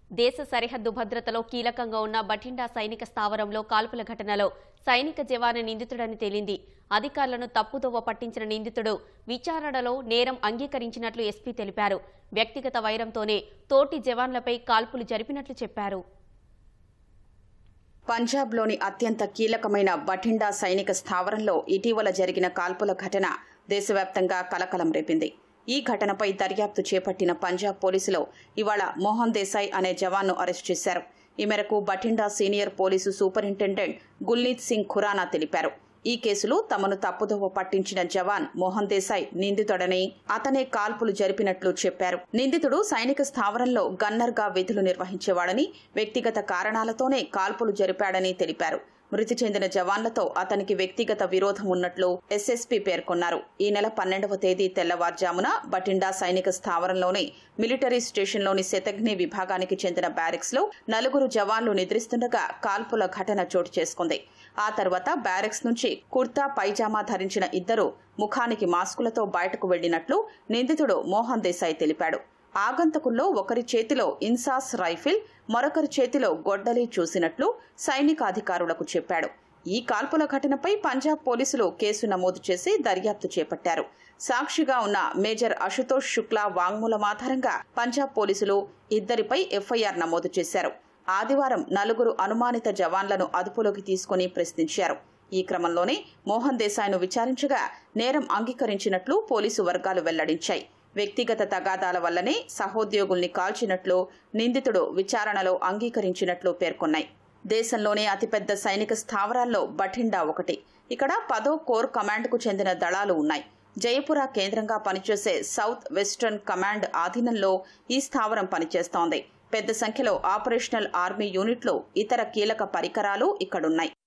దేశ సరిహద్దు భద్రతలో కీలకంగా ఉన్న బఠిండా సైనిక స్థావరంలో కాల్పుల ఘటనలో సైనిక జవాను నిందితుడని తేలింది అధికారులను తప్పుదోవ పట్టించిన నిందితుడు విచారణలో నేరం అంగీకరించినట్లు ఎస్పీ తెలిపారు వ్యక్తిగత వైరంతోనే తోటి జవాన్లపై కాల్పులు జరిపినట్లు చెప్పారు పంజాబ్లోని అత్యంత కీలకమైన బఠిండా సైనిక స్థావరంలో ఇటీవల జరిగిన కాల్పుల ఘటన దేశవ్యాప్తంగా కలకలం రేపింది ఈ ఘటనపై దర్యాప్తు చేపట్టిన పంజాబ్ పోలీసులు ఇవాళ మోహన్ దేశాయ్ అనే జవాన్ను అరెస్ట్ చేశారు ఈ మేరకు Bathinda senior police superintendent Gulneet Singh Khurana తెలిపారు ఈ కేసులో తమను తప్పుదోవ పట్టించిన జవాన్ మోహన్ దేశాయ్ నిందితుడని అతనే కాల్పులు జరిపినట్లు చెప్పారు నిందితుడు సైనిక స్థావరంలో గన్నర్గా విధులు నిర్వహించేవాడని వ్యక్తిగత కారణాలతోనే కాల్పులు జరిపాడని తెలిపారు మృతి చెందిన జవాన్లతో అతనికి వ్యక్తిగత విరోధం ఉన్నట్లు ఎస్ఎస్పీ పేర్కొన్నారు ఈ నెల పన్నెండవ తేదీ తెల్లవారుజామున బటిండా సైనిక స్థావరంలోని మిలిటరీ స్టేషన్లోని శతఘ్ని విభాగానికి చెందిన బ్యారెక్స్ లో నలుగురు జవాన్లు నిద్రిస్తుండగా కాల్పుల ఘటన చోటు చేసుకుంది ఆ తర్వాత బ్యారెక్స్ నుంచి కుర్తా పైజామా ధరించిన ఇద్దరు ముఖానికి మాస్కులతో బయటకు వెళ్లినట్లు నిందితుడు మోహన్ దేశాయ్ తెలిపాడు ఆగంతకుల్లో ఒకరి చేతిలో ఇన్సాస్ రైఫిల్ మరొకరి చేతిలో గొడ్డలి చూసినట్లు సైనికాధికారులకు చెప్పాడు ఈ కాల్పుల ఘటనపై పంజాబ్ పోలీసులు కేసు నమోదు చేసి దర్యాప్తు చేపట్టారు సాక్షిగా ఉన్న మేజర్ అశుతోష్ శుక్లా వాంగ్మూలం ఆధారంగా పంజాబ్ పోలీసులు ఇద్దరిపై ఎఫ్ఐఆర్ నమోదు చేశారు ఆదివారం నలుగురు అనుమానిత జవాన్లను అదుపులోకి తీసుకుని ప్రశ్నించారు ఈ క్రమంలోనే మోహన్ దేశాయ్ను విచారించగా నేరం అంగీకరించినట్లు పోలీసు వర్గాలు వెల్లడించాయి వ్యక్తిగత తగాదాల వల్లనే సహోద్యోగుల్ని కాల్చినట్లు నిందితుడు విచారణలో అంగీకరించినట్లు పేర్కొన్నాయి దేశంలోనే అతిపెద్ద సైనిక స్థావరాల్లో బఠిండా ఒకటి ఇక్కడ పదో కోర్ కమాండ్కు చెందిన దళాలు ఉన్నాయి జయపుర కేంద్రంగా పనిచేసే సౌత్ వెస్టర్న్ కమాండ్ ఆధీనంలో ఈ స్థావరం పనిచేస్తోంది పెద్ద సంఖ్యలో ఆపరేషనల్ ఆర్మీ యూనిట్లు ఇతర కీలక పరికరాలు ఇక్కడున్నాయి